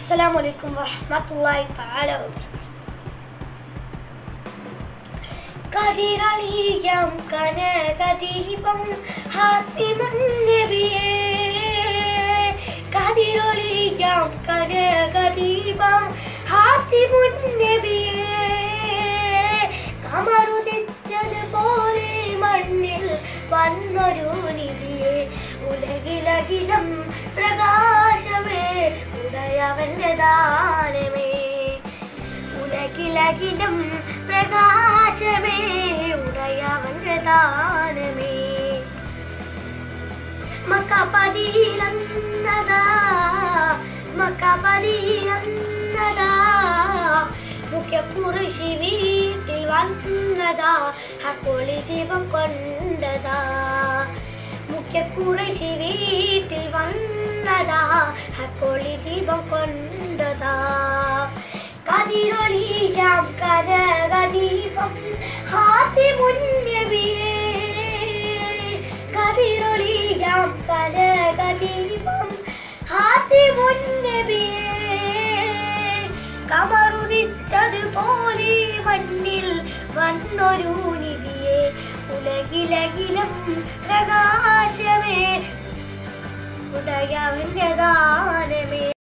السلام عليكم ورحمة الله تعالى وبركاته കതിരളിയം കനകദീപം ഹാത്തിമുന്നബിയേ കതിരൊളിയം കനകദീപം ഹാത്തിമുന്നബിയേ കമറുദിച്ചതുപോലെ മണ്ണിൽ വന്നൊരു നിധിയെ ഉലകിലകിലം പ്രകാശമേ ഉടയവന്റെ ദാനമേ ഉലകിലകിലും പ്രകാശമേ ഉടയവന്റെ ദാനമേ മക്കപതിയിലന്നതാ മക്കപതിയിലന്നതാ മുഖ്യക്കുറിശി വീട്ടിൽ വന്നതാ ഹക്കോളി ദീപം കൊണ്ടതാ മുഖ്യക്കുറിശി വീട്ടിൽ വന്നതാ ഹക്കോളി ദീപം കൊണ്ടതാ കതിരൊളിയാം കനകദീപം ഹാത്തി മുന്നവിയേ കതിരൊളിയാം കനകദീപം ഹാത്തി മുന്നവിയേ കമറുദിച്ചതുപോലെ മണ്ണിൽ വന്നൊരു നിധിയെ ഉലകിലകിലും പ്രകാശമേ ഉടയവന്റെ ദാനമേ